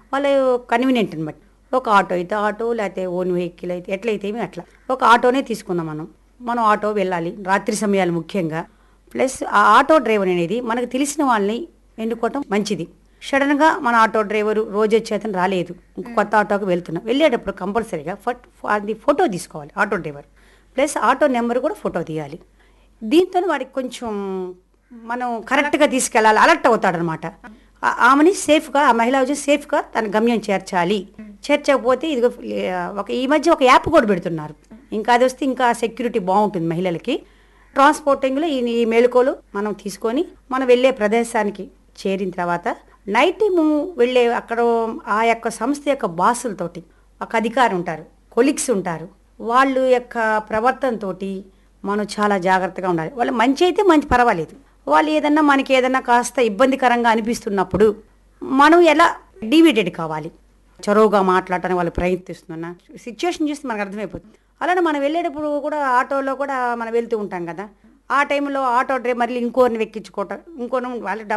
వాళ్ళు కన్వీనియంట్ని బట్టి ఒక ఆటో అయితే ఆటో లేకపోతే ఓన్ వెహికల్ అయితే ఎట్లయితే ఏమి అట్లా ఒక ఆటోనే తీసుకుందాం మనం మనం ఆటో వెళ్ళాలి రాత్రి సమయాలు ముఖ్యంగా ప్లస్ ఆ ఆటో డ్రైవర్ అనేది మనకు తెలిసిన వాళ్ళని ఎన్నుకోవటం మంచిది సడన్గా మన ఆటో డ్రైవరు రోజు వచ్చే అతను రాలేదు ఇంకో కొత్త ఆటోకి వెళ్తున్నాం వెళ్ళేటప్పుడు కంపల్సరీగా ఫట్ అది ఫోటో తీసుకోవాలి auto driver plus auto number కూడా ఫోటో తీయాలి దీంతో వాడికి కొంచెం మనం కరెక్ట్గా తీసుకెళ్ళాలి అలర్ట్ అవుతాడనమాట ఆ- ఆమెని సేఫ్గా ఆ మహిళ వచ్చి సేఫ్గా తన గమ్యం చేర్చాలి చేర్చకపోతే ఇది ఒక ఈ మధ్య ఒక యాప్ కూడా పెడుతున్నారు ఇంకా అది వస్తే ఇంకా సెక్యూరిటీ బాగుంటుంది మహిళలకి ట్రాన్స్పోర్టింగ్లో ఈ ఈ మెళుకోలు మనం తీసుకొని మనం వెళ్ళే ప్రదేశానికి చేరిన తర్వాత నైట్ టైము వెళ్ళే అక్కడ ఆ యొక్క సంస్థ యొక్క బాసులతోటి ఒక అధికారి ఉంటారు కొలిక్స్ ఉంటారు వాళ్ళు యొక్క ప్రవర్తనతోటి మనం చాలా జాగ్రత్తగా ఉండాలి వాళ్ళు మంచి అయితే మంచి పర్వాలేదు వాళ్ళు ఏదన్నా మనకి ఏదన్నా కాస్త ఇబ్బందికరంగా అనిపిస్తున్నప్పుడు మనం ఎలా డివిడెడ్ కావాలి చొరవగా మాట్లాడటానికి వాళ్ళు ప్రయత్నిస్తున్నా సిచ్యువేషన్ చూస్తే మనకు అర్థమైపోతుంది అలానే మనం వెళ్ళేటప్పుడు కూడా ఆటోలో కూడా మనం వెళ్తూ ఉంటాం కదా ఆ టైంలో ఆటో డ్రైవర్ మళ్ళీ ఇంకోరిని ఎక్కించుకోవటం ఇంకోని వాళ్ళ